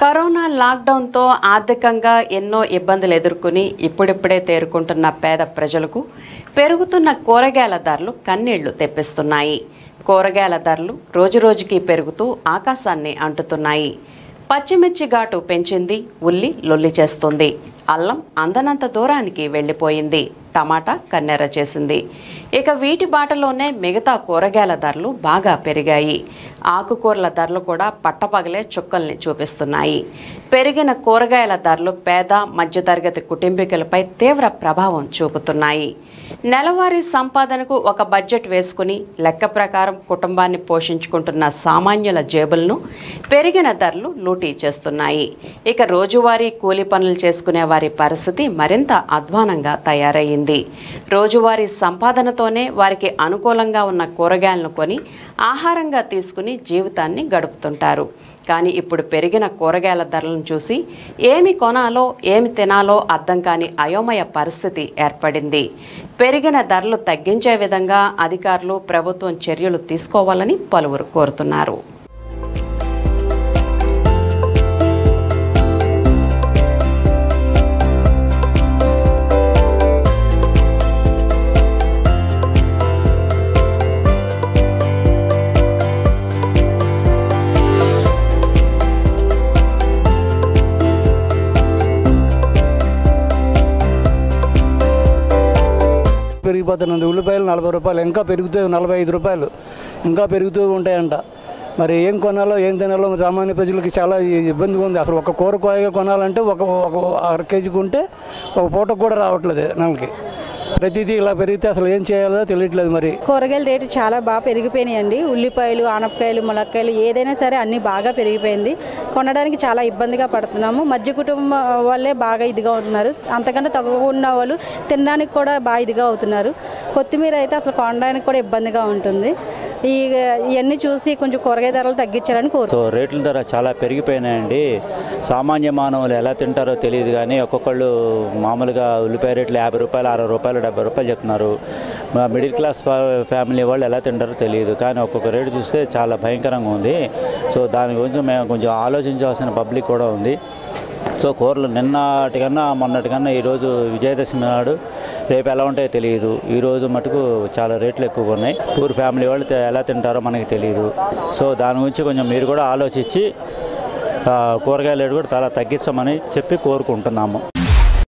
corona లాక్డౌన్తో ఆర్థికంగా ఎన్నో ఇబ్బందులు ఎదుర్కొని ఇప్పుడిప్పుడే తేరుకుంటున్న పేద ప్రజలకు పెరుగుతున్న కూరగాయల ధరలు కన్నీళ్లు తెప్పిస్తున్నాయి కూరగాయల ధరలు రోజురోజుకి పెరుగుతూ ఆకాశాన్ని అంటుతున్నాయి పచ్చిమిర్చి ఘాటు పెంచింది ఉల్లి లొల్లి చేస్తుంది అల్లం అందనంత దూరానికి వెళ్ళిపోయింది టమాటా కన్నెర చేసింది ఇక వీటి బాటలోనే మిగతా కూరగాయల ధరలు బాగా పెరిగాయి ఆకుకూరల ధరలు కూడా పట్టపగలే చుక్కల్ని చూపిస్తున్నాయి పెరిగిన కూరగాయల ధరలు పేద మధ్యతరగతి కుటుంబీకులపై తీవ్ర ప్రభావం చూపుతున్నాయి నెలవారీ సంపాదనకు ఒక బడ్జెట్ వేసుకుని లెక్క ప్రకారం కుటుంబాన్ని పోషించుకుంటున్న సామాన్యుల జేబులను పెరిగిన ధరలు లూటీ చేస్తున్నాయి ఇక రోజువారీ కూలి పనులు చేసుకునే వారి పరిస్థితి మరింత అధ్వానంగా తయారయ్యింది రోజువారీ సంపాదనతోనే వారికి అనుకూలంగా ఉన్న కూరగాయలను కొని ఆహారంగా తీసుకుని జీవితాన్ని గడుపుతుంటారు కానీ ఇప్పుడు పెరిగిన కూరగాయల ధరలను చూసి ఏమి కొనాలో ఏమి తినాలో అర్థం కాని అయోమయ పరిస్థితి ఏర్పడింది పెరిగిన ధరలు తగ్గించే విధంగా అధికారులు ప్రభుత్వం చర్యలు తీసుకోవాలని పలువురు కోరుతున్నారు పెరిగిపోతున్నది ఉల్లిపాయలు నలభై రూపాయలు ఇంకా పెరుగుతూ నలభై ఐదు రూపాయలు ఇంకా పెరుగుతూ ఉంటాయంట మరి ఏం కొనాలో ఏం తినాలో సామాన్య ప్రజలకి చాలా ఇబ్బందిగా ఉంది అసలు ఒక కూర కాయ కొనాలంటే ఒక ఒక అర కేజీ కొంటే ఒక పూటకు కూడా రావట్లేదు నెలకి ప్రతిదీ ఇలా పెరిగితే అసలు ఏం చేయాలో తెలియట్లేదు మరి కూరగాయల రేటు చాలా బాగా పెరిగిపోయినాయండి ఉల్లిపాయలు ఆనపకాయలు ములక్కాయలు ఏదైనా సరే అన్నీ బాగా పెరిగిపోయింది కొనడానికి చాలా ఇబ్బందిగా పడుతున్నాము మధ్య కుటుంబం వాళ్ళే బాగా ఇదిగా అవుతున్నారు అంతకన్నా తక్కువ ఉన్న వాళ్ళు తినడానికి కూడా బాగా ఇదిగా అవుతున్నారు కొత్తిమీర అయితే అసలు కొనడానికి కూడా ఇబ్బందిగా ఉంటుంది ఈ ఇవన్నీ చూసి కొంచెం కూరగాయ ధరలు తగ్గించాలని కోరుతున్నాను సో రేట్ల ధర చాలా పెరిగిపోయినాయండి సామాన్య మానవులు ఎలా తింటారో తెలియదు కానీ ఒక్కొక్కళ్ళు మామూలుగా ఉల్లిపాయ రేట్లు యాభై రూపాయలు అరవై రూపాయలు డెబ్బై రూపాయలు చెప్తున్నారు మా మిడిల్ క్లాస్ ఫా- ఫ్యామిలీ వాళ్ళు ఎలా తింటారో తెలియదు కానీ ఒక్కొక్క రేటు చూస్తే చాలా భయంకరంగా ఉంది సో దాని గురించి మేము కొంచెం ఆలోచించాల్సిన పబ్లిక్ కూడా ఉంది సో కూరలు నిన్నటికన్నా మొన్నటికన్నా ఈరోజు విజయదశమి నాడు రేపు ఎలా ఉంటాయో తెలియదు ఈరోజు మటుకు చాలా రేట్లు ఎక్కువగా ఉన్నాయి పూర్ ఫ్యామిలీ వాళ్ళు తే- ఎలా తింటారో మనకి తెలియదు సో దాని గురించి కొంచెం మీరు కూడా ఆలోచించి ఆ, కూరగాయల రేటు కూడా చాలా తగ్గించమని చెప్పి కోరుకుంటున్నాము